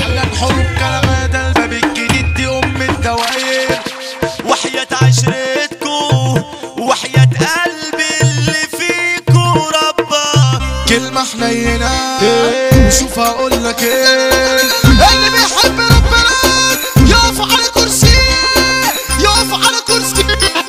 اعلن حروب كلمات الباب الجديد دي ام الدواير وحياة عشرتكو وحياة قلبي اللي فيكو ربا كلمة حنينة شوف هقول لك ايه اللي بيحب ربنا يقف على كرسي يقف على كرسي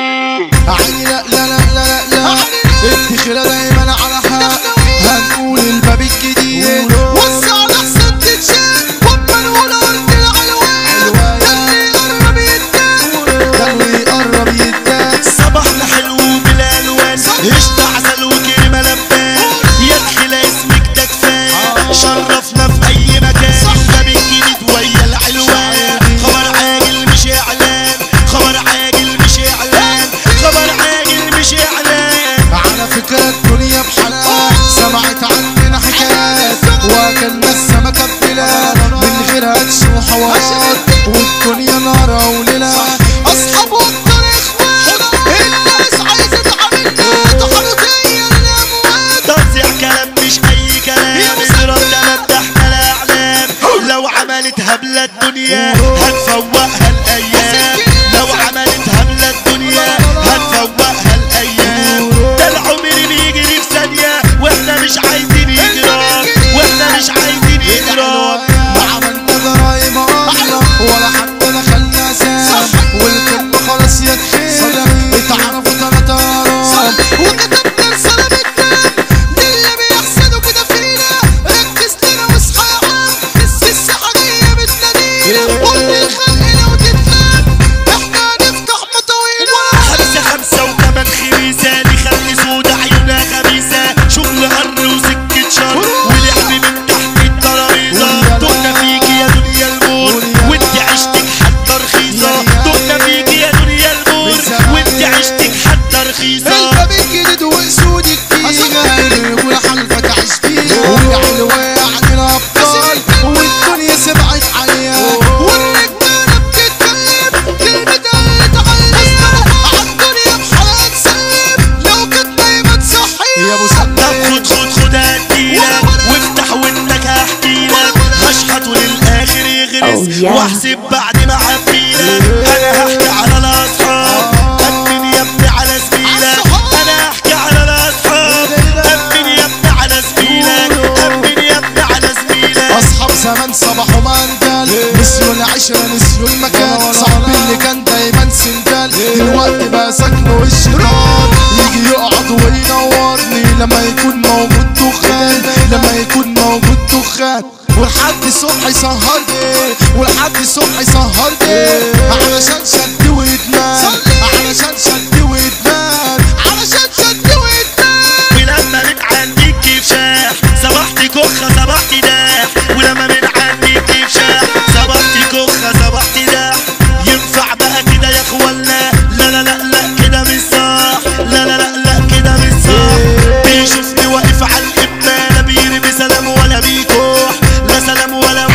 عيني لا لا لا لا لا الدخلة دايما على حق هنقول الباب الجديد وسع لحسن تتشاف هوبا نقول ارض العلوان ده اللي يقرب يداك ده اللي يقرب يداك صباحنا حلو بلا الوان قشطة عسل وكريمة لبان يدخل اسمك ده كفاية شرفنا في اي مكان الباب الجديد ويا العلوان خبر عاجل مش اعلان خبر عاجل مش اعلان خبر عاجل مش اعلان على فكرة الدنيا بحلقة سمعت عننا حكايات واكلنا السمكة ببلاد من غير هدش وحوارات والدنيا نار وليلة أصحاب وأكتر إخوات الناس عايزة تعاملنا تحرطية الأموات توزيع كلام مش اي كلام اضرب تلات تحت الاعلام لو عملت هبلة الدنيا هتفوقها الايام لو عملت هبلة الدنيا هتفوقها الايام ده العمر بيجري في ثانية واحنا مش عايزين اجرام واحنا مش عايزين اجرام ما عملنا جرايم أصلا ولا حتى دخلنا سام والكلمة خلاص يا تخيل اتعرفوا تلاتة أرام وكتبنا رسالة بالدم للي بيحسدوا كده فينا ركز لنا واصحى يا عم الساحة جاية بتنادينا قول للخلق لو تتلم احنا هنفتح مطاوينا خمسة خمسة وكمان خميسة دي خلي سودا عيونها خبيثة شغل قر وسكة شر ولعب من تحت الترابيزة دقنا فيكي يا دنيا المور وانت عشتك حتى رخيصة دقنا فيكي يا دنيا المور وانت عشتك حتى رخيصة الباب الجديد واسود الجيجة الرجولة حلفك عيش فيها والعيل واقع الابطال والدنيا سبعت عليها والرجالة بتتكلم كلمة قلت عليها عالدنيا بحالها تسلم لو كانت دايما صحية يا ابو طب خد خد خد هديلك وافتح ودنك هحكيلك هشحته للاخر يغرس Oh, yeah. واحسب بعد ما عبيلك انا هحكي على الاصحاب امن يا ابني على زميلك انا هحكي على الاصحاب امن يا ابني على زميلك امن يا ابني على زميلك اصحاب زمان صباحوا مندل نسيوا العشرة نسيوا المكان صاحبي اللي كان دايما سندال دلوقتي بقى سكنه الشيطان يجي يقعد وينورني لما يكون موجود دخان لما يكون موجود دخان ولحد الصبح يسهرني ولحد الصبح يسهرني علشان شد وادمان علشان شد وادمان علشان شد وادمان ولما من عندي كيف شاح صبحتي كخة صبحتي داح ولما من عندي كيف شاح صبحتي كخة صبحتي داح ينفع بقى كده يا اخوانا لا لا لا لا كده مش صح لا لا لا لا كده مش صح بيشوفني واقف على القمة لا بيرمي سلام ولا بيكوح لا سلام ولا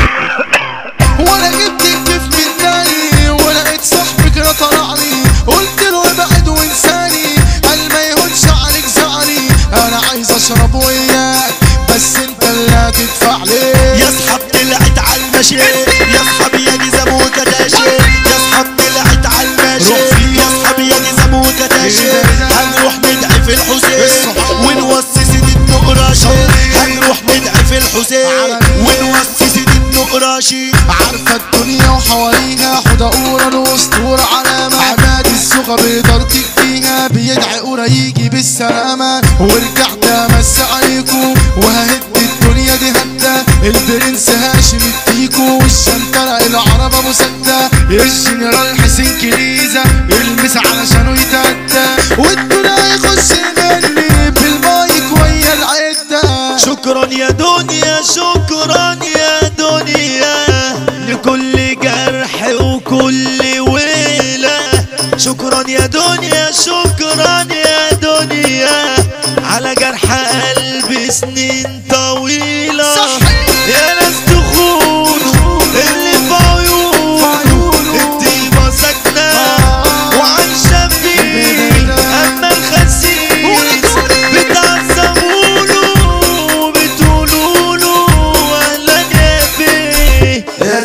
ولا جبت الكيف من تاني ولقيت صاحبي كده طلع لي قلت له ابعد وانساني قال ما يهونش عليك زعلي انا عايز اشرب وياك بس انت اللي هتدفع لي يا اصحاب طلعت على المشي يا اصحاب يا جزم وكتاشي يا اصحاب طلعت على المشي يا اصحاب يا جزم وكتاشي هنروح ندعي في الحسين ونوصي سيد النقراشي هنروح ندعي في الحسين ونوصي سيد النقراشي عارفة الدنيا وحواليها حدقورة واسطورة علامة عماد السوق بإدارتك فيها بيدعي قرا يجي بالسلامة ورجعت امس عليكم وههد الدنيا دي هدى البرنس هاشم التيكو والشنطرة العرب ابو ستة الجنرال حسين كليزة المس علشانه يتهدى والدنيا يخش مني بالمايك ويا العدة شكرا يا دنيا شكرا يا دنيا لكل جرح وكل ويلة شكرا يا دنيا شكرا يا دنيا على جرح قلبي سنين طويلة صحيح. يا ناس تخون اللي في عيون الطيبة ساكنة وعايشة فيه أما الخسيس بتعصبوا له بتقولوا له أهلا يا بيه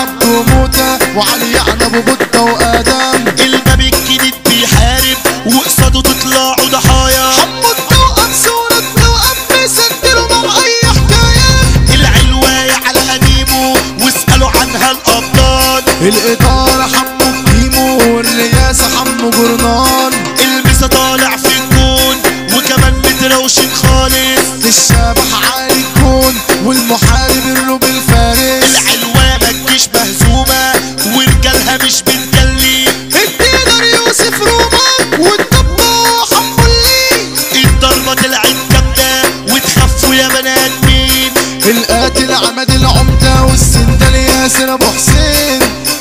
عبده موتى وعلي يعني ابو بطة وادم الباب الجديد بيحارب وقصاده تطلعوا ضحايا حمو التوأم صورة التوأم بيسجلوا مع اي حكاية العلواية على قديمه واسألوا عنها الأبطال الإدارة حمو الكيمو والرئاسة حمو جرنان المسا طالع في الكون وكمان متروشن خالص الشبح عالي الكون والمحارب الروب الفارس العلوة متجيش مهزومة ورجالها مش بتجلي الدينار يوسف رومان والدبة حمو الليل الضربة طلعت جامدة وتخافوا يا بنات مين القاتل عماد العمدة والسندال ياسر ابو حسين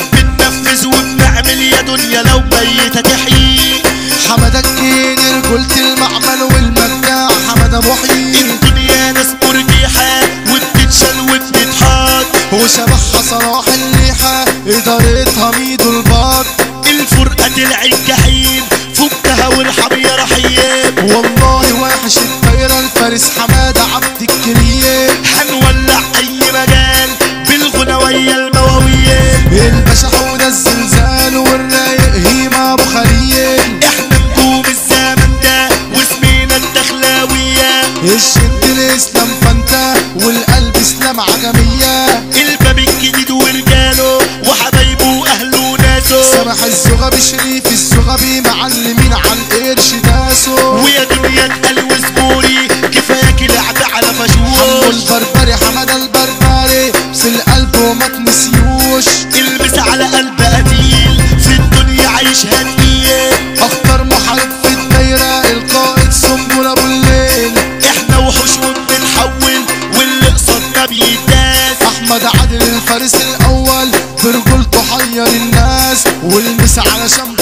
بننفذ وبنعمل يا دنيا لو ميتة تحيي حمد الكين رجولة المعمل والمجدع حمد ابو حيين الدنيا ناس مرجحة وبتتشال وبتتحط وشبحها صلاح الليحة إدارتها ميدو البط الفرقة طلعت جحيم فكها والحمية رحيم والله وحش الطايرة الفارس حمادة عبد الكريم هنولع أي مجال بالغنوية المواوية الباشا حودة الزلزال والرايق هيما ابو خليل احنا نجوم الزمن ده واسمينا الدخلاوية الشد الاسلام فانتا والقلب اسلام عجمية الباب الجديد ورجاله وحبايبه واهله وناسه سمح الزغبي شريف الزغبي معلمين على القرش داسو ويا دنيا اتقل وزبوري كفاياك لعب على حمو فشوش البربري حمد البربري بس القلب وما تنسيوش المس على قلب قتيل في الدنيا عايشها تقيل اخطر محارب في الدايرة القائد سنبل ابو الليل احنا وحوش وبنتحول واللي قصادنا بيداس احمد عادل الفارس الاول برجولته حير الناس والمس على شم